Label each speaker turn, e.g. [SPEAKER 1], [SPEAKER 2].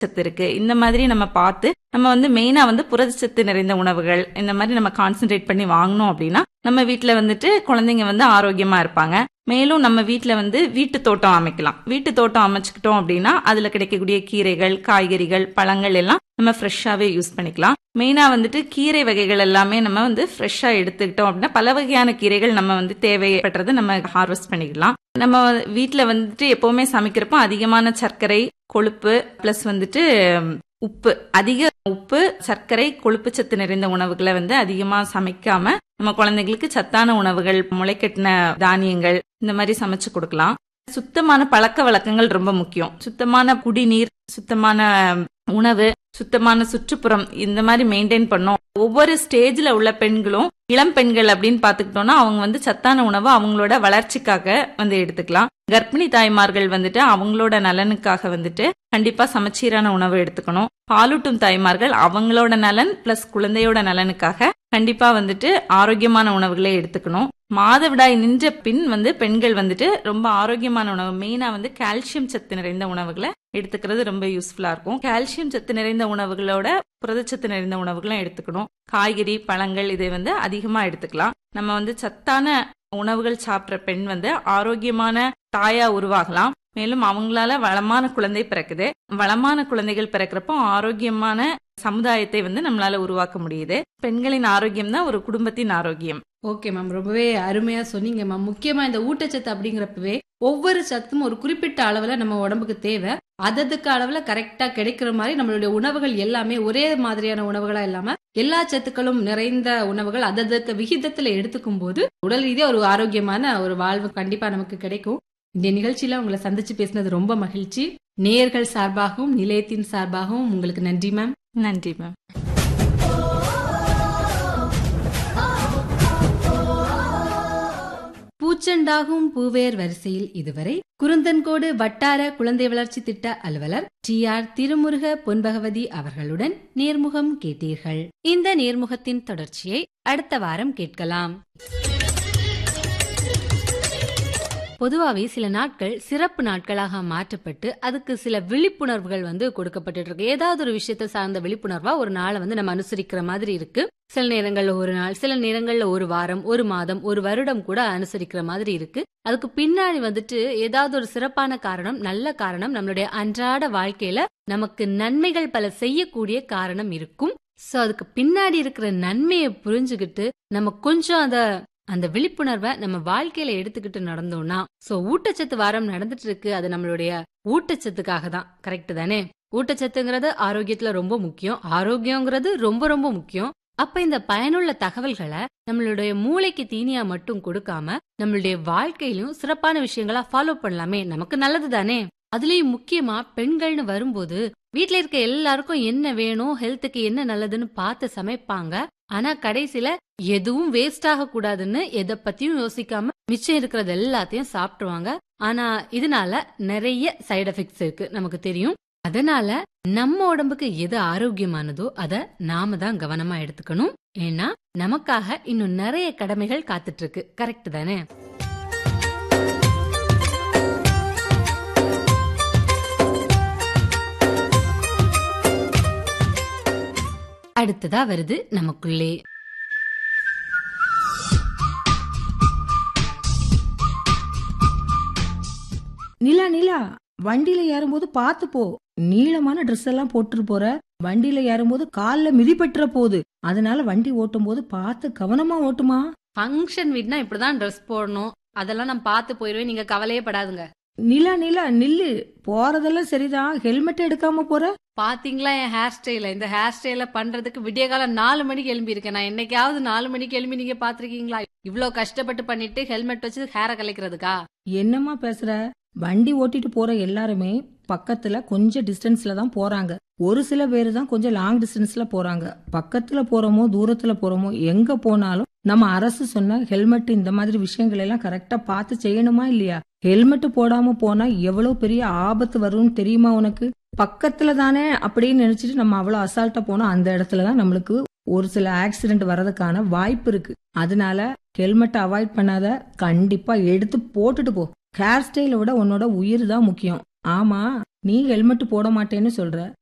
[SPEAKER 1] சத்து இருக்கு இந்த மாதிரி நம்ம பார்த்து நம்ம வந்து மெயினா வந்து புரதச்சத்து நிறைந்த உணவுகள் இந்த மாதிரி நம்ம கான்சென்ட்ரேட் பண்ணி வாங்கினோம் அப்படின்னா நம்ம வீட்ல வந்துட்டு குழந்தைங்க வந்து ஆரோக்கியமா இருப்பாங்க மேலும் நம்ம வீட்ல வந்து வீட்டு தோட்டம் அமைக்கலாம் வீட்டு தோட்டம் அமைச்சுக்கிட்டோம் அப்படின்னா அதுல கிடைக்கக்கூடிய கீரைகள் காய்கறிகள் பழங்கள் எல்லாம் நம்ம ஃப்ரெஷ்ஷாவே யூஸ் பண்ணிக்கலாம் மெயினா வந்துட்டு கீரை வகைகள் எல்லாமே நம்ம வந்து ஃப்ரெஷ்ஷா எடுத்துக்கிட்டோம் அப்படின்னா பல வகையான கீரைகள் நம்ம வந்து தேவைப்பட்டதை நம்ம ஹார்வெஸ்ட் பண்ணிக்கலாம் நம்ம வீட்ல வந்துட்டு எப்பவுமே சமைக்கிறப்போ அதிகமான சர்க்கரை கொழுப்பு பிளஸ் வந்துட்டு உப்பு அதிக உப்பு சர்க்கரை கொழுப்பு சத்து நிறைந்த உணவுகளை வந்து அதிகமா சமைக்காம நம்ம குழந்தைங்களுக்கு சத்தான உணவுகள் முளைக்கட்டின தானியங்கள் இந்த மாதிரி சமைச்சு கொடுக்கலாம் சுத்தமான பழக்க வழக்கங்கள் ரொம்ப முக்கியம் சுத்தமான குடிநீர் சுத்தமான உணவு சுத்தமான சுற்றுப்புறம் இந்த மாதிரி மெயின்டைன் பண்ணோம் ஒவ்வொரு ஸ்டேஜ்ல உள்ள பெண்களும் இளம் பெண்கள் அப்படின்னு பாத்துக்கிட்டோம்னா அவங்க வந்து சத்தான உணவு அவங்களோட வளர்ச்சிக்காக வந்து எடுத்துக்கலாம் கர்ப்பிணி தாய்மார்கள் வந்துட்டு அவங்களோட நலனுக்காக வந்துட்டு கண்டிப்பா சமச்சீரான உணவு எடுத்துக்கணும் பாலூட்டும் தாய்மார்கள் அவங்களோட நலன் பிளஸ் குழந்தையோட நலனுக்காக கண்டிப்பா வந்துட்டு ஆரோக்கியமான உணவுகளை எடுத்துக்கணும் மாதவிடாய் நின்ற பின் வந்து பெண்கள் வந்துட்டு ரொம்ப ஆரோக்கியமான உணவு மெயினா வந்து கால்சியம் சத்து நிறைந்த உணவுகளை எடுத்துக்கிறது ரொம்ப யூஸ்ஃபுல்லா இருக்கும் கால்சியம் சத்து நிறைந்த உணவுகளோட புரதச்சத்து நிறைந்த உணவுகளும் எடுத்துக்கணும் காய்கறி பழங்கள் இதை வந்து அதிகமா எடுத்துக்கலாம் நம்ம வந்து சத்தான உணவுகள் சாப்பிட்ற பெண் வந்து ஆரோக்கியமான தாயா உருவாகலாம் மேலும் அவங்களால வளமான குழந்தை பிறக்குது வளமான குழந்தைகள் பிறக்கிறப்போ ஆரோக்கியமான சமுதாயத்தை வந்து நம்மளால உருவாக்க முடியுது பெண்களின் ஆரோக்கியம் தான் ஒரு குடும்பத்தின் ஆரோக்கியம்
[SPEAKER 2] ஓகே மேம் ரொம்பவே அருமையா சொன்னீங்க மேம் முக்கியமா இந்த ஊட்டச்சத்து அப்படிங்கிறப்பவே ஒவ்வொரு சத்தும் ஒரு குறிப்பிட்ட அளவுல நம்ம உடம்புக்கு தேவை அததுக்கு அளவுல கரெக்டா கிடைக்கிற மாதிரி நம்மளுடைய உணவுகள் எல்லாமே ஒரே மாதிரியான உணவுகளா இல்லாம எல்லா சத்துக்களும் நிறைந்த உணவுகள் அததுக்கு விகிதத்துல எடுத்துக்கும் போது உடல் ரீதியா ஒரு ஆரோக்கியமான ஒரு வாழ்வு கண்டிப்பா நமக்கு கிடைக்கும் இந்த நிகழ்ச்சியில உங்களை சந்திச்சு பேசினது ரொம்ப மகிழ்ச்சி நேயர்கள் சார்பாகவும் நிலையத்தின் சார்பாகவும் உங்களுக்கு நன்றி மேம்
[SPEAKER 1] நன்றி மேம்
[SPEAKER 2] பூச்செண்டாகும் பூவேர் வரிசையில் இதுவரை குருந்தன்கோடு வட்டார குழந்தை வளர்ச்சி திட்ட அலுவலர் டி ஆர் திருமுருக பொன்பகவதி அவர்களுடன் நேர்முகம் கேட்டீர்கள் இந்த நேர்முகத்தின் தொடர்ச்சியை அடுத்த வாரம் கேட்கலாம் பொதுவாவே சில நாட்கள் சிறப்பு நாட்களாக மாற்றப்பட்டு அதுக்கு சில விழிப்புணர்வுகள் வந்து கொடுக்கப்பட்டு இருக்கு ஏதாவது ஒரு விஷயத்தை சார்ந்த விழிப்புணர்வா ஒரு நாளை வந்து நம்ம அனுசரிக்கிற மாதிரி இருக்கு சில நேரங்கள்ல ஒரு நாள் சில நேரங்கள்ல ஒரு வாரம் ஒரு மாதம் ஒரு வருடம் கூட அனுசரிக்கிற மாதிரி இருக்கு அதுக்கு பின்னாடி வந்துட்டு ஏதாவது ஒரு சிறப்பான காரணம் நல்ல காரணம் நம்மளுடைய அன்றாட வாழ்க்கையில நமக்கு நன்மைகள் பல செய்யக்கூடிய காரணம் இருக்கும் சோ அதுக்கு பின்னாடி இருக்கிற நன்மையை புரிஞ்சுகிட்டு நம்ம கொஞ்சம் அத அந்த விழிப்புணர்வை நம்ம வாழ்க்கையில எடுத்துக்கிட்டு நடந்தோம்னா சோ ஊட்டச்சத்து வாரம் நடந்துட்டு இருக்கு அது நம்மளுடைய ஊட்டச்சத்துக்காக தான் கரெக்ட் தானே ஊட்டச்சத்துங்கிறது ஆரோக்கியத்துல ரொம்ப முக்கியம் ஆரோக்கியங்கிறது ரொம்ப ரொம்ப முக்கியம் அப்ப இந்த பயனுள்ள தகவல்களை நம்மளுடைய மூளைக்கு தீனியா மட்டும் கொடுக்காம நம்மளுடைய வாழ்க்கையிலும் சிறப்பான விஷயங்களா ஃபாலோ பண்ணலாமே நமக்கு நல்லது தானே அதுலயும் முக்கியமா பெண்கள்னு வரும்போது வீட்ல இருக்க எல்லாருக்கும் என்ன வேணும் ஹெல்த்துக்கு என்ன நல்லதுன்னு பார்த்து சமைப்பாங்க ஆனா கடைசியில எதுவும் வேஸ்ட் ஆக கூடாதுன்னு எதை பத்தியும் யோசிக்காம மிச்சம் இருக்கிறது எல்லாத்தையும் சாப்பிட்டுருவாங்க ஆனா இதனால நிறைய சைடு எஃபெக்ட்ஸ் இருக்கு நமக்கு தெரியும் அதனால நம்ம உடம்புக்கு எது ஆரோக்கியமானதோ அத நாம தான் கவனமா எடுத்துக்கணும் ஏன்னா நமக்காக இன்னும் நிறைய கடமைகள் காத்துட்டு இருக்கு கரெக்ட் தானே அடுத்ததா வருது நமக்குள்ளே
[SPEAKER 3] நிலா நிலா வண்டியில ஏறும்போது பார்த்து போ நீளமான ட்ரெஸ் எல்லாம் போட்டுட்டு போற வண்டியில ஏறும்போது கால்ல மிதிப்பட்டுற போகுது அதனால வண்டி ஓட்டும் போது பார்த்து கவனமா ஓட்டுமா
[SPEAKER 2] ஃபங்க்ஷன் வீட்னா இப்படிதான் ட்ரெஸ் போடணும் அதெல்லாம் நான் பார்த்து போயிருவேன் நீங்க கவலையே படாதுங்க
[SPEAKER 3] நிலா நிலா நில்லு போறதெல்லாம் சரிதான் ஹெல்மெட் எடுக்காம போற
[SPEAKER 2] பாத்தீங்களா என் ஹேர் ஸ்டைல இந்த ஹேர் ஸ்டைல பண்றதுக்கு விடிய காலம் நாலு மணிக்கு எழும்பி இருக்கேன் நான் என்னைக்காவது நாலு மணிக்கு எழும்பி நீங்க பாத்திருக்கீங்களா இவ்ளோ கஷ்டப்பட்டு பண்ணிட்டு ஹெல்மெட் வச்சு ஹேரை கலைக்கிறதுக்கா
[SPEAKER 3] என்னம்மா பேசுற வண்டி ஓட்டிட்டு போற எல்லாருமே பக்கத்துல கொஞ்சம் டிஸ்டன்ஸ்ல தான் போறாங்க ஒரு சில பேர் தான் கொஞ்சம் லாங் டிஸ்டன்ஸ்ல போறாங்க பக்கத்துல போறோமோ தூரத்துல போறோமோ எங்க போனாலும் நம்ம அரசு சொன்ன ஹெல்மெட் இந்த மாதிரி விஷயங்கள் எல்லாம் கரெக்டா பார்த்து செய்யணுமா இல்லையா ஹெல்மெட் போடாம போனா எவ்வளவு பெரிய ஆபத்து வரும்னு தெரியுமா உனக்கு பக்கத்துல தானே அப்படின்னு நினைச்சிட்டு நம்ம அவ்வளவு அசால்ட்டா போனா அந்த இடத்துல தான் நம்மளுக்கு ஒரு சில ஆக்சிடென்ட் வர்றதுக்கான வாய்ப்பு இருக்கு அதனால ஹெல்மெட் அவாய்ட் பண்ணாத கண்டிப்பா எடுத்து போட்டுட்டு போ ஹேர் ஸ்டைலை விட உன்னோட உயிர் தான் முக்கியம் ஆமா நீ ஹெல்மெட் போட மாட்டேன்னு சொல்ற